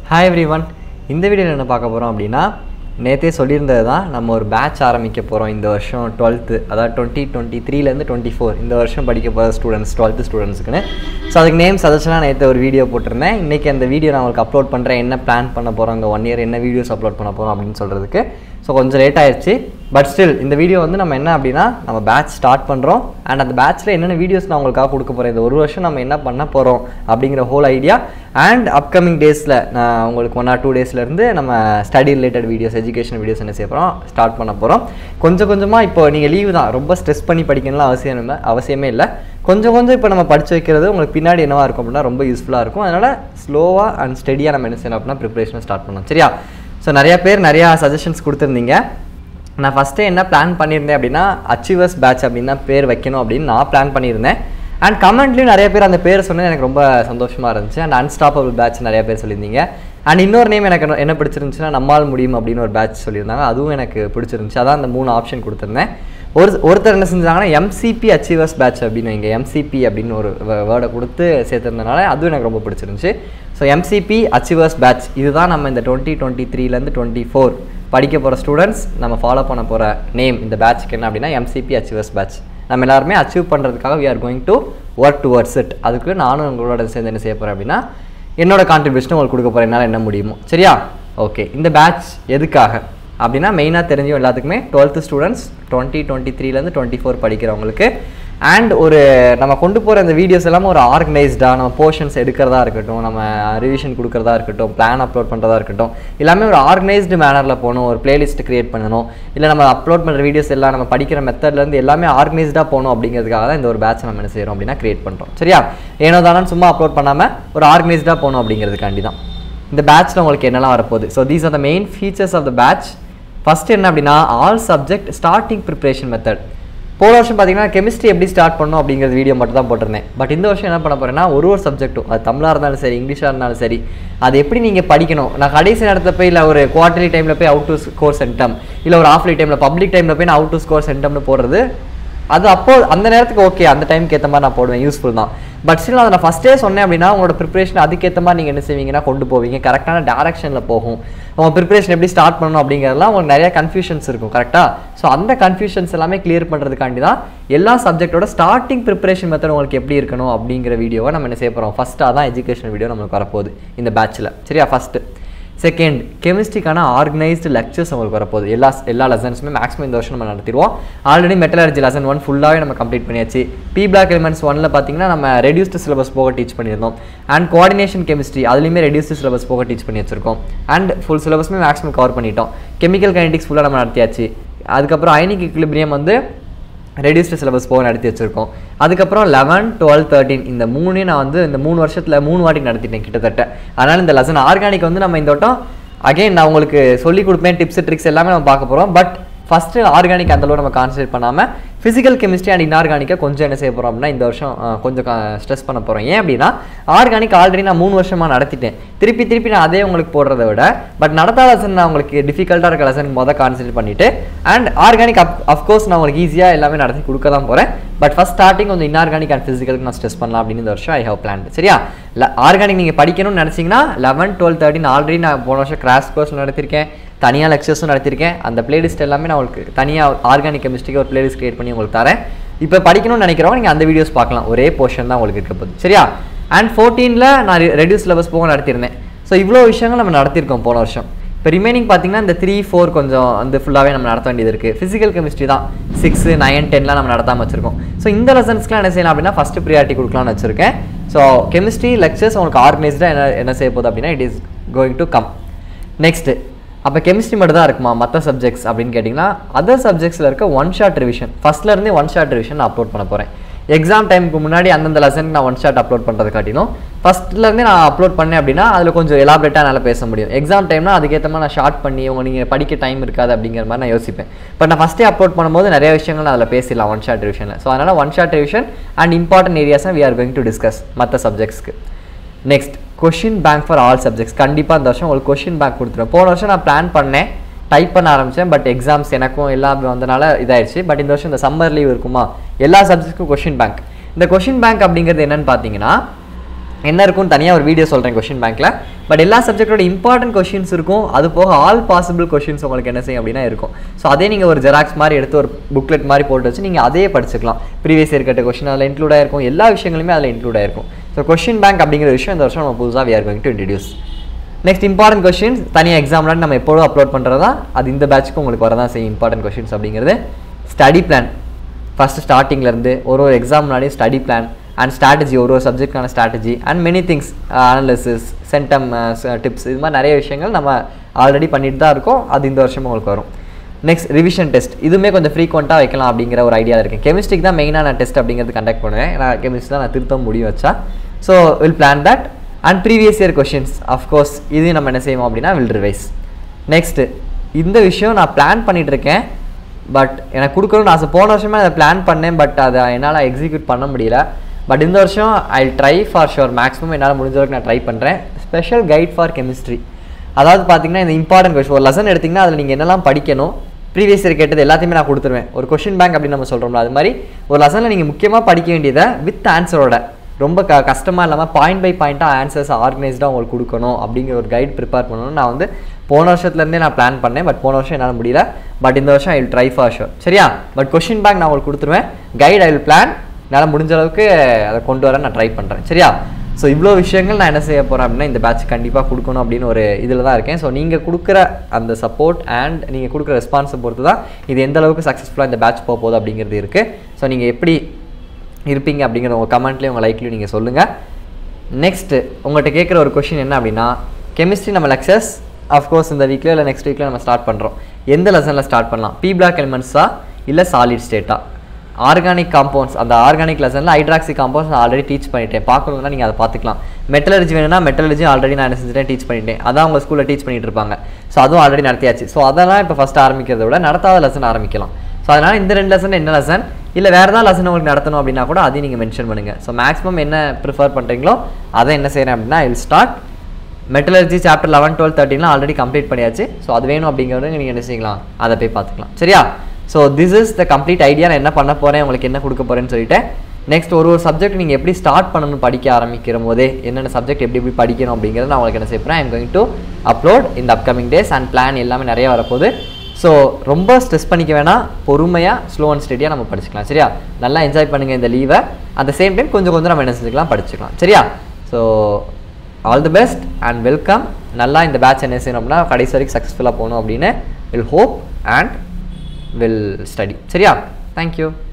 hi every one இந்த வீடியோவில் என்ன பார்க்க போகிறோம் அப்படின்னா நேற்றே சொல்லியிருந்தது தான் நம்ம ஒரு பேட்ச் ஆரம்பிக்க போகிறோம் இந்த வருஷம் டுவெல்த்து அதாவது டுவெண்ட்டி டுவெண்ட்டி த்ரீலேருந்து டுவெண்ட்டி ஃபோர் இந்த வருஷம் படிக்க போகிற ஸ்டூடெண்ட்ஸ் டுவெல்த்து ஸ்டூடெண்ட்ஸுக்குன்னு ஸோ அதுக்கு நேம் சஜஷனாக நேற்று ஒரு வீடியோ போட்டிருந்தேன் இன்றைக்கி அந்த வீடியோ நான் உங்களுக்கு அப்லோட் பண்ணுறேன் என்ன பிளான் பண்ண போகிறோம் இந்த ஒன் இயர் என்ன வீடியோஸ் அப்லோட் பண்ண போகிறோம் அப்படின்னு சொல்கிறதுக்கு ஸோ கொஞ்சம் லேட் ஆயிடுச்சு பட் ஸ்டில் இந்த வீடியோ வந்து நம்ம என்ன அப்படின்னா நம்ம பேட்ச் ஸ்டார்ட் பண்ணுறோம் அண்ட் அந்த பேட்ச்சில் என்னென்ன வீடியோஸ் நான் உங்களுக்காக கொடுக்க போகிறேன் இந்த ஒரு வருஷம் நம்ம என்ன பண்ண போகிறோம் அப்படிங்கிற ஹோல் ஐடியா அண்ட் அப்கமிங் டேஸில் நான் உங்களுக்கு ஒன் ஆர் டூ டேஸ்லேருந்து நம்ம study related videos education videos என்ன செய்ய போகிறோம் ஸ்டார்ட் பண்ண போகிறோம் கொஞ்சம் கொஞ்சமாக இப்போ நீங்கள் லீவு தான் ரொம்ப ஸ்ட்ரெஸ் பண்ணி படிக்கணும்லாம் அவசியம் இல்லை அவசியமே இல்லை கொஞ்சம் கொஞ்சம் இப்போ நம்ம படிச்சு வைக்கிறது உங்களுக்கு பின்னாடி என்னவா இருக்கும் அப்படின்னா ரொம்ப யூஸ்ஃபுல்லாக இருக்கும் அதனால் ஸ்லோவாக அண்ட் ஸ்டெடியாக நம்ம என்ன செய்யணும் அப்படின்னா ப்ரிப்பரேஷனை ஸ்டார்ட் பண்ணணும் சரியா ஸோ நிறைய பேர் நிறையா சஜஷன்ஸ் கொடுத்துருந்தீங்க நான் ஃபஸ்ட்டு என்ன பிளான் பண்ணியிருந்தேன் அப்படின்னா அச்சீவர்ஸ் பேட்ச் அப்படின்னு தான் பேர் வைக்கணும் அப்படின்னு நான் பிளான் பண்ணியிருந்தேன் அண்ட் கமெண்ட்லேயும் நிறைய பேர் அந்த பேர் சொன்னது எனக்கு ரொம்ப சந்தோஷமாக இருந்துச்சு அண்ட் அன்ஸ்டாப்பபிள் பேட்ச் நிறைய பேர் சொல்லியிருந்தீங்க அண்ட் இன்னொரு நேம் எனக்கு என்ன- என்ன பிடிச்சிருந்துச்சுன்னா நம்மால் முடியும் அப்படின்னு ஒரு பேட்ச் சொல்லியிருந்தாங்க அதுவும் எனக்கு பிடிச்சிருந்துச்சு அதான் அந்த மூணு ஆப்ஷன் கொடுத்துருந்தேன் ஒரு ஒருத்தர் என்ன செஞ்சாங்கன்னா எம்சிபி அச்சீவர்ஸ் பேட்ச் அப்படின்னு இங்கே எம்சிபி அப்படின்னு ஒரு வேர்டை கொடுத்து சேர்த்துருந்தனால அதுவும் எனக்கு ரொம்ப பிடிச்சிருந்துச்சு ஸோ எம்சிபி அச்சீவர்ஸ் பேட்ச் இதுதான் நம்ம இந்த டுவெண்ட்டி டுவெண்ட்டி த்ரீலேருந்து டுவெண்ட்டி ஃபோர் படிக்க போகிற ஸ்டூடெண்ட்ஸ் நம்ம ஃபாலோ பண்ண போகிற நேம் இந்த பேட்ச்க்கு என்ன அப்படின்னா எம்சிபி அச்சீவர்ஸ் பேட்ச் நம்ம எல்லாருமே அச்சீவ் பண்ணுறதுக்காக we are going to work towards it அதுக்கு நானும் உங்களோட சேர்ந்து என்ன செய்ய போகிறேன் அப்படின்னா என்னோட கான்ட்ரிபியூஷன் உங்களுக்கு கொடுக்க போகிறேன் என்னால் என்ன முடியுமோ சரியா ஓகே இந்த பேட்ச் எதுக்காக அப்படின்னா மெயினாக தெரிஞ்சும் எல்லாத்துக்குமே டுவெல்த்து ஸ்டூடெண்ட்ஸ் டுவெண்ட்டி டுவெண்ட்டி த்ரீலேருந்து டுவெண்ட்டி ஃபோர் படிக்கிறவங்களுக்கு அண்ட் ஒரு நம்ம கொண்டு போகிற அந்த வீடியோஸ் எல்லாமே ஒரு ஆர்கனைஸ்டாக நம்ம போர்ஷன்ஸ் எடுக்கிறதா இருக்கட்டும் நம்ம ரிவிஷன் கொடுக்கறதா இருக்கட்டும் பிளான் அப்லோட் பண்ணுறதா இருக்கட்டும் எல்லாமே ஒரு ஆர்கனைஸ்டு மேனரில் போகணும் ஒரு பிளேலிஸ்ட் கிரியேட் பண்ணணும் இல்லை நம்ம அப்லோட் பண்ணுற வீடியோஸ் எல்லாம் நம்ம படிக்கிற மெத்தட்லேருந்து எல்லாமே ஆர்கனைஸ்டாக போகணும் அப்படிங்கிறதுக்காக தான் இந்த ஒரு பேட்ச் நம்ம என்ன செய்கிறோம் அப்படின்னா கிரியேட் பண்ணுறோம் சரியா ஏனோ தானே சும்மா அப்லோட் பண்ணாமல் ஒரு ஆர்கனைஸ்டாக போகணும் அப்படிங்கிறதுக்காண்டி தான் இந்த பேட்ச்சில் உங்களுக்கு என்னெல்லாம் வரப்போகுது so these are the main features of the batch first என்ன அப்படின்னா all subject starting preparation method போன வருஷம் பார்த்தீங்கன்னா கெமிஸ்ட்ரி எப்படி ஸ்டார்ட் பண்ணணும் அப்படிங்கிறது வீடியோ மட்டும் தான் போட்டிருந்தேன் பட் இந்த வருஷம் என்ன பண்ண போறேன்னா ஒரு ஒரு சப்ஜெக்ட்டும் அது தமிழாக இருந்தாலும் சரி இங்கிலீஷாக இருந்தாலும் சரி அது எப்படி நீங்கள் படிக்கணும் நான் கடைசி நேரத்தில் போய் இல்லை ஒரு குவார்டர்லி டைமில் போய் அவுட் டு ஸ்கோர் சென்டம் இல்லை ஒரு ஆஃப்லி டைமில் பப்ளிக் டைமில் போய் நான் அவுட் டு ஸ்கோர் சென்டம்னு போடுறது அது அப்போ அந்த நேரத்துக்கு ஓகே அந்த டைம்க்கு ஏற்ற மாதிரி நான் போடுவேன் யூஸ்ஃபுல் தான் பட் ஸ்டில் அதை நான் ஃபஸ்ட்டே சொன்னேன் அப்படின்னா உங்களோட ப்ரிப்பரேஷன் அதுக்கேற்ற மாதிரி நீங்கள் என்ன செய்வீங்கன்னா கொண்டு போவீங்க கரெக்டான டேரக்ஷனில் போகும் உங்கள் ப்ரிப்பரேஷன் எப்படி ஸ்டார்ட் பண்ணணும் அப்படிங்கிறதுலாம் உங்களுக்கு நிறைய கன்ஃபியூஷன்ஸ் இருக்கும் கரெக்டாக ஸோ அந்த கன்ஃபியூஷன்ஸ் எல்லாமே கிளியர் பண்ணுறதுக்காண்டி தான் எல்லா சப்ஜெக்ட்டோட ஸ்டார்டிங் ப்ரிப்பரேஷன் மெத்தட் உங்களுக்கு எப்படி இருக்கணும் அப்படிங்கிற வீடியோவை நம்ம என்ன செய்ய போகிறோம் ஃபஸ்ட்டாக தான் எஜுகேஷன் வீடியோ நம்மளுக்கு வரப்போகுது இந்த பேட்ச்சில் சரியா ஃபஸ்ட்டு செகண்ட் கெமிஸ்ட்ரிக்கான ஆர்கனைஸ்டு லெக்சர்ஸ் உங்களுக்கு வரப்போகுது எல்லா எல்லா லெசன்ஸுமே மேக்ஸிமம் இந்த வருஷம் நம்ம நடத்திடுவோம் ஆல்ரெடி மெட்டலர்ஜி லெசன் ஒன் ஃபுல்லாகவே நம்ம கம்ப்ளீட் பண்ணியாச்சு பி பிளாக் எலிமெண்ட்ஸ் ஒன்ல பார்த்தீங்கன்னா நம்ம ரெடியூஸ்டு சிலபஸ் போக டீச் பண்ணியிருந்தோம் அண்ட் கோஆர்டினேஷன் கெமிஸ்ட்ரி அதுலேயுமே ரெடியூஸ்டு சிலபஸ் போக டீச் பண்ணி வச்சிருக்கோம் அண்ட் ஃபுல் சிலபஸுமே மேக்ஸிமம் கவர் பண்ணிட்டோம் கெமிக்கல் கைனடிக்ஸ் ஃபுல்லாக நம்ம நடத்தியாச்சு அதுக்கப்புறம் அயனிக் equilibrium வந்து ரெடியூஸ்டு சிலபஸ் போக நடத்தி வச்சிருக்கோம் அதுக்கப்புறம் லெவன் டுவெல் தேர்ட்டின் இந்த மூணையும் நான் வந்து இந்த மூணு வருஷத்தில் மூணு வாட்டி நடத்திட்டேன் கிட்டத்தட்ட அதனால் இந்த லெசன் ஆர்கானிக் வந்து நம்ம இந்த வட்டம் அகைன் நான் உங்களுக்கு சொல்லி கொடுப்பேன் டிப்ஸ் ட்ரிக்ஸ் எல்லாமே நம்ம பார்க்க போகிறோம் பட் ஃபஸ்ட்டு ஆர்கானிக் அந்த அளவு நம்ம கான்சன்ட்ரேட் பண்ணாமல் ஃபிசிக்கல் கெமிஸ்ட்ரி அண்ட் இன்ஆர்கானிக்கை கொஞ்சம் என்ன செய்ய போகிறோம் அப்படின்னா இந்த வருஷம் அஹ், கொஞ்சம் ஸ்ட்ரெஸ் பண்ண போகிறோம் ஏன் அப்படின்னா ஆர்கானிக் ஆல்ரெடி நான் மூணு வருஷமாக நடத்திட்டேன் திருப்பி திருப்பி நான் அதே உங்களுக்கு போடுறத விட பட் நடத்தாத லெசன் நான் உங்களுக்கு டிஃபிகல்ட்டாக இருக்க லெசன் மொதல் கான்சன்ட்ரேட் பண்ணிவிட்டு அண்ட் ஆர்கானிக் அப் அஃப்கோர்ஸ் நான் உங்களுக்கு ஈஸியாக எல்லாமே நடத்தி கொடுக்க தான் போகிறேன் பட் ஃபஸ்ட் ஸ்டார்டிங் கொஞ்சம் இன்ஆர்கானிக் அண்ட் ஃபிசிக்கலுக்கு நான் ஸ்ட்ரெஸ் பண்ணலாம் அப்படின்னு இந்த வருஷம் ஐ ஹவ் பிளான் சரியா ஆர்கானிக் நீங்கள் படிக்கணும்னு நினச்சிங்கன்னா லெவன் டுவெல் தேர்ட்டின் ஆல்ரெடி நான் போன வருஷம் கிராஸ் கோர்ஸ் நடத்திருக்கேன் தனியாக லெக்சர்ஸும் நடத்திருக்கேன் அந்த பிளேலிஸ்ட் எல்லாமே நான் உங்களுக்கு தனியாக ஆர்கானிக் கெமிஸ்ட்ரிக்கு ஒரு பிளேலிஸ்ட் கிரியேட் பண்ணி உங்களுக்கு தரேன் இப்போ படிக்கணும்னு நினைக்கிறவங்க நீங்கள் அந்த வீடியோஸ் பார்க்கலாம் ஒரே போர்ஷன் தான் உங்களுக்கு இருக்க போகுது சரியா அண்ட் ஃபோர்டீனில் நான் ரெடியூஸ் சிலபஸ் போக நடத்தியிருந்தேன் ஸோ இவ்வளோ விஷயங்கள் நம்ம நடத்தியிருக்கோம் போன வருஷம் இப்போ ரிமைனிங் பார்த்தீங்கன்னா இந்த த்ரீ ஃபோர் கொஞ்சம் வந்து ஃபுல்லாகவே நம்ம நடத்த வேண்டியது இருக்குது ஃபிசிக்கல் கெமிஸ்ட்ரி தான் சிக்ஸ் நைன் டென்லாம் நம்ம நடத்தாமல் வச்சிருக்கோம் ஸோ இந்த லெசன்ஸ்க்குலாம் என்ன செய்யலாம் அப்படின்னா ஃபஸ்ட்டு ப்ரியாரிட்டி கொடுக்கலாம்னு வச்சிருக்கேன் ஸோ கெமிஸ்ட்ரி லெக்சர்ஸ் உங்களுக்கு ஆர்கனைஸ்டாக என்ன என்ன செய்ய போகுது அப்படின்னா it is going to come next அப்போ கெமிஸ்ட்ரி மட்டும் தான் இருக்குமா மற்ற சப்ஜெக்ட்ஸ் அப்படின்னு கேட்டிங்கன்னா அதர் சப்ஜெக்ட்ஸில் இருக்க ஒன் ஷாட் ரிவிஷன் ஃபஸ்ட்லேருந்தே ஒன் ஷாட் ரிவிஷன் நான் அப்லோட் பண்ண போகிறேன் எக்ஸாம் டைமுக்கு முன்னாடி அந்தந்த லெசனுக்கு நான் ஒன் ஷாட் அப்லோட் பண்ணுறது காட்டிலும் ஃபஸ்ட்லேருந்தே நான் அப்லோட் பண்ணேன் அப்படின்னா அதில் கொஞ்சம் எலாபரேட்டாக என்னால் பேச முடியும் எக்ஸாம் டைம்னா அதுக்கேற்ற மாதிரி நான் ஷார்ட் பண்ணி உங்க நீங்கள் படிக்க டைம் இருக்காது அப்படிங்கிற மாதிரி நான் யோசிப்பேன் பட் நான் ஃபஸ்ட்டே அப்லோட் பண்ணும்போது நிறைய விஷயங்கள் நான் அதில் பேசிடலாம் ஒன் ஷாட் ரிவிஷனில் ஸோ அதனால் one shot revision and important ஏரியாஸை we are going to discuss மற்ற சப்ஜெக்ட்ஸ்க்கு next question bank for all subjects கண்டிப்பாக இந்த வருஷம் உங்களுக்கு கொஷின் பேங்க் கொடுத்துருவேன் போன வருஷம் நான் பிளான் பண்ணேன் டைப் பண்ண ஆரம்பித்தேன் பட் எக்ஸாம்ஸ் எனக்கும் எல்லாம் வந்தனால இதாயிடுச்சு பட் இந்த வருஷம் இந்த சம்மர் லீவ் இருக்குமா எல்லா சப்ஜெக்ட்ஸ்க்கும் கொஷின் பேங்க் இந்த கொஷின் பேங்க் அப்படிங்கிறது என்னன்னு பார்த்தீங்கன்னா என்ன இருக்கும்னு தனியாக ஒரு வீடியோ சொல்கிறேன் கொஷின் பேங்க்கில் பட் எல்லா சப்ஜெக்டோட இம்பார்ட்டன்ட் கொஷின்ஸ் இருக்கும் அது போக ஆல் பாசிபிள் கொஷின்ஸ் உங்களுக்கு என்ன செய்யும் அப்படின்னா இருக்கும் ஸோ அதே நீங்கள் ஒரு ஜெராக்ஸ் மாதிரி எடுத்து ஒரு புக்லெட் மாதிரி போட்டு வச்சு நீங்கள் அதே படிச்சுக்கலாம் ப்ரீவியஸ் இயர் கட்ட கொஷின் அதில் இன்க்ளூட் ஆயிருக்கும் எல்லா விஷயங்களுமே அதில் இன்க்ளூட் ஆயிருக்கும் ஸோ கொஷின் பேங்க் அப்படிங்கிற விஷயம் இந்த வருஷம் நம்ம புதுசாக we are going to introduce next important questions தனியாக எக்ஸாம்லாம் நம்ம எப்போதும் அப்லோட் பண்ணுறது தான் அது இந்த பேட்ச்க்கு உங்களுக்கு வரதான் செய்யும் இம்பார்ட்டன்ட் கொஷின்ஸ் அப்படிங்கிறது ஸ்டடி பிளான் ஃபஸ்ட்டு ஸ்டார்டிங்லேருந்து ஒரு ஒரு எக்ஸாம் முன்னாடி ஸ்டடி பிளான் அண்ட் ஸ்ட்ராட்டஜி ஒரு ஒரு சப்ஜெக்டான strategy and many things analysis centum tips இது மாதிரி நிறைய விஷயங்கள் நம்ம ஆல்ரெடி பண்ணிட்டு தான் இருக்கோம் அது இந்த வருஷமும் உங்களுக்கு வரும் நெக்ஸ்ட் ரிவிஷன் டெஸ்ட் இதுவுமே கொஞ்சம் ஃப்ரீக்வெண்ட்டாக வைக்கலாம் அப்படிங்கிற ஒரு ஐடியா இருக்கேன் கெமிஸ்ட்ரிக்கு தான் மெயினாக நான் டெஸ்ட் அப்படிங்கிறது கண்டக்ட் பண்ணுவேன் நான் கெமிஸ்ட்ரி தான் நான் திருத்த முடியும் வச்சா so will plan that and previous year questions of course இது நம்ம என்ன செய்வோம் அப்படின்னா வில் ரிவைஸ் நெக்ஸ்ட்டு இந்த விஷயம் நான் பிளான் பண்ணிட்டு இருக்கேன் பட் எனக்கு கொடுக்கணும்னு ஆசை போன வருஷமே அதை பிளான் பண்ணேன் பட் அதை என்னால் எக்ஸிக்யூட் பண்ண முடியல பட் இந்த வருஷம் I try for sure maximum என்னால் முடிஞ்ச வரைக்கும் நான் ட்ரை பண்ணுறேன் ஸ்பெஷல் கைட் ஃபார் கெமிஸ்ட்ரி அதாவது பார்த்தீங்கன்னா இந்த இம்பார்ட்டன்ட் கொஷின் ஒரு லெசன் எடுத்திங்கன்னா அதில் நீங்கள் என்னெல்லாம் படிக்கணும் ப்ரீவியஸ் இயர் கேட்டது எல்லாத்தையுமே நான் கொடுத்துருவேன் ஒரு கொஷின் பேங்க் அப்படின்னு நம்ம சொல்கிறோம்ல அது மாதிரி ஒரு லெசனில் நீங்கள் முக்கியமாக படிக்க வேண்டியதை வித் ஆன்சரோட ரொம்ப க கஷ்டமாக இல்லாமல் பாயிண்ட் பை பாயிண்ட்டாக ஆன்சர்ஸ் ஆர்கனைஸ்டாக உங்களுக்கு கொடுக்கணும் அப்படிங்கிற ஒரு கைட் ப்ரிப்பேர் பண்ணணும்னு நான் வந்து போன வருஷத்துலேருந்தே நான் பிளான் பண்ணேன் பட் போன வருஷம் என்னால் முடியல பட் இந்த வருஷம் I will try for sure சரியா பட் கொஷின் பேங்க் நான் உங்களுக்கு கொடுத்துருவேன் கைட் ஐ வில் பிளான் என்னால் முடிஞ்ச அளவுக்கு அதை கொண்டு வர நான் ட்ரை பண்ணுறேன் சரியா ஸோ இவ்வளோ விஷயங்கள் நான் என்ன செய்ய போகிறேன் அப்படின்னா இந்த பேட்ச் கண்டிப்பாக கொடுக்கணும் அப்படின்னு ஒரு இதில் தான் இருக்கேன் ஸோ நீங்கள் கொடுக்குற அந்த சப்போர்ட் அண்ட் நீங்கள் கொடுக்குற ரெஸ்பான்ஸை பொறுத்து தான் இது எந்த அளவுக்கு சக்ஸஸ்ஃபுல்லாக இந்த பேட்ச் போக போகுது அப்படிங்கிறது இருக்குது ஸோ நீங்கள் எப்படி இருப்பீங்க அப்படிங்கிற உங்கள் கமெண்ட்லேயும் உங்கள் லைக்லையும் நீங்கள் சொல்லுங்கள் நெக்ஸ்ட்டு உங்கள்கிட்ட கேட்குற ஒரு கொஷின் என்ன அப்படின்னா கெமிஸ்ட்ரி நம்ம லெக்சர்ஸ் அஃப்கோர்ஸ் இந்த வீக்லேயோ இல்லை நெக்ஸ்ட் வீக்கில் நம்ம ஸ்டார்ட் பண்ணுறோம் எந்த லெசனில் ஸ்டார்ட் பண்ணலாம் பி பிளாக் எலிமெண்ட்ஸா இல்லை சாலிட் ஸ்டேட்டா ஆர்கானிக் காம்பவுண்ட்ஸ் அந்த ஆர்கானிக் லெசனில் ஹைட்ராக்சி காம்பவுண்ட்ஸ் நான் ஆல்ரெடி டீச் பண்ணிட்டேன் பார்க்கணுன்னா நீங்கள் அதை பார்த்துக்கலாம் மெட்டலர்ஜி வேணும்னா மெட்டலர்ஜி ஆல்ரெடி நான் என்ன செஞ்சுட்டேன் டீச் பண்ணிட்டேன் அதான் உங்கள் ஸ்கூலில் டீச் பண்ணிட்டு இருப்பாங்க ஸோ அதுவும் ஆல்ரெடி நடத்தியாச்சு ஸோ அதெல்லாம் இப்போ ஃபஸ்ட் ஆரம்பிக்கிறத விட நடத்தாத லெசன் ஆரம்பிக்கலாம் ஸோ அதனால் இந்த ரெண்டு லெசன் என்ன லெசன் இல்லை வேறு ஏதாவது லெசன் உங்களுக்கு நடத்தணும் அப்படின்னா கூட அதையும் நீங்கள் மென்ஷன் பண்ணுங்கள் ஸோ மேக்ஸிமம் என்ன ப்ரிஃபர் பண்ணுறீங்களோ அதை என்ன செய்கிறேன் அப்படின்னா I'll start metallurgy chapter eleven twelve தேர்ட்டின்லாம் ஆல்ரெடி கம்ப்ளீட் பண்ணியாச்சு ஸோ அது வேணும் அப்படிங்கிறது நீங்கள் என்ன செய்யலாம் அதை போய் பார்த்துக்கலாம் சரியா so this is the complete idea நான் என்ன பண்ண போகிறேன் உங்களுக்கு என்ன கொடுக்க போகிறேன்னு சொல்லிட்டு நெக்ஸ்ட் ஒரு ஒரு சப்ஜெக்ட் நீங்கள் எப்படி ஸ்டார்ட் பண்ணணும் படிக்க ஆரம்பிக்கிற போதே என்னென்ன சப்ஜெக்ட் எப்படி எப்படி படிக்கணும் அப்படிங்கிறத நான் உங்களுக்கு என்ன செய்ய போகிறேன் ஐம் கோயிங் டு அப்லோட் இந்த அப்கமிங் டேஸ் அண்ட் பிளான் எல்லாமே நிறைய வரப்போகுது ஸோ ரொம்ப ஸ்ட்ரெஸ் பண்ணிக்க வேணாம் பொறுமையாக ஸ்லோ அண்ட் ஸ்டடியாக நம்ம படிச்சுக்கலாம் சரியா நல்லா என்ஜாய் பண்ணுங்கள் இந்த லீவை அட் த சேம் டைம் கொஞ்சம் கொஞ்சம் நம்ம என்ன செஞ்சுக்கலாம் படிச்சுக்கலாம் சரியா so all the best and welcome நல்லா இந்த பேட்ச் என்ன செய்யணும் அப்படின்னா கடைசி வரைக்கும் சக்ஸஸ்ஃபுல்லாக போகணும் அப்படின்னு will hope and will study சரியா தேங்க்யூ